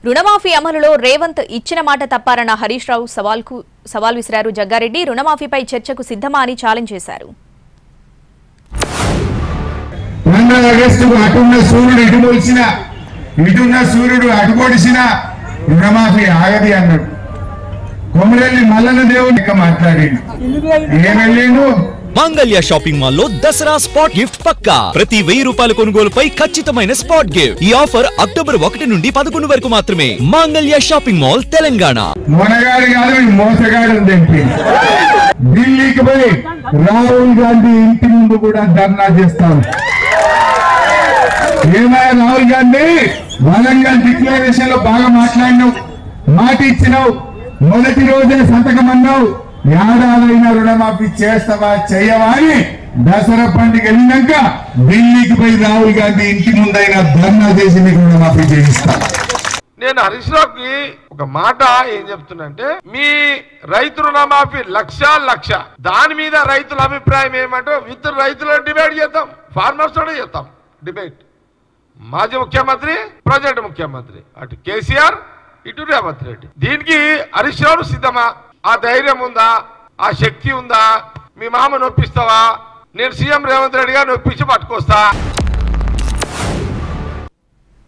రుణమాఫీ అమలులో రేవంత్ ఇచ్చిన మాట తప్పారన్న హరీష్ రావు సవాల్కు సవాల్ విసిరారు జగ్గారెడ్డి రుణమాఫీపై చర్చకు సిద్ధమా అని ఛాలెంజ్ చేశారు పంద్ర ఆగస్టు అటున్న సూర్యుడు ఇటు మొలిచిన ఇటున్న సూర్యుడు అటు పొడిచిన రుణమాఫీ ఆగది అన్నాడు కొమరెల్లి మల్లన్న దేవుడు ఇంకా మాట్లాడిండు ఏం వెళ్ళిండు మాంగళ్య షాపింగ్ మాల్ లో దసరా స్పాట్ గిఫ్ట్ పక్కా ప్రతి వెయ్యి రూపాయల కొనుగోలుపై ఖచ్చితమైన స్పాట్ గిఫ్ట్ ఈ ఆఫర్ అక్టోబర్ ఒకటి నుండి పదకొండు వరకు మాత్రమే మాంగళ్య షాపింగ్ మాల్ తెలంగాణ మొనగాడు కాదు ఈ మోసగాడు తెంపి ఢిల్లీకి పోయి రాహుల్ గాంధీ ఇంటి ముందు కూడా ధర్నా చేస్తాం ఏమయ్య రాహుల్ గాంధీ వరంగల్ డిక్లరేషన్ లో బాగా మాట్లాడినావు మాట ఇచ్చినావు మొదటి రోజే సంతకం అన్నావు ఏడాదైనా రుణమాఫీ చేస్తావా చెయ్యవా అని దసరా పండుగ వెళ్ళినాక ఢిల్లీకి పోయి రాహుల్ గాంధీ ఇంటి ముందైనా ధర్నా చేసి నీకు రుణమాఫీ చేయిస్తా నేను హరీష్ రావుకి ఒక మాట ఏం చెప్తున్నంటే మీ రైతు రుణమాఫీ లక్ష లక్ష దాని మీద రైతుల అభిప్రాయం ఏమంటే విత్ రైతుల డిబేట్ చేద్దాం ఫార్మర్స్ తోనే చేద్దాం డిబేట్ మాజీ ముఖ్యమంత్రి ప్రజెంట్ ముఖ్యమంత్రి అటు కేసీఆర్ ఇటు రేవంత్ రెడ్డి దీనికి హరీష్ రావు సిద్ధమా ఆ ధైర్యం ఉందా ఆ శక్తి ఉందా మీ మామ నొప్పిస్తావా నేను సీఎం రేవంత్ రెడ్డి గారు నొప్పించి పట్టుకొస్తా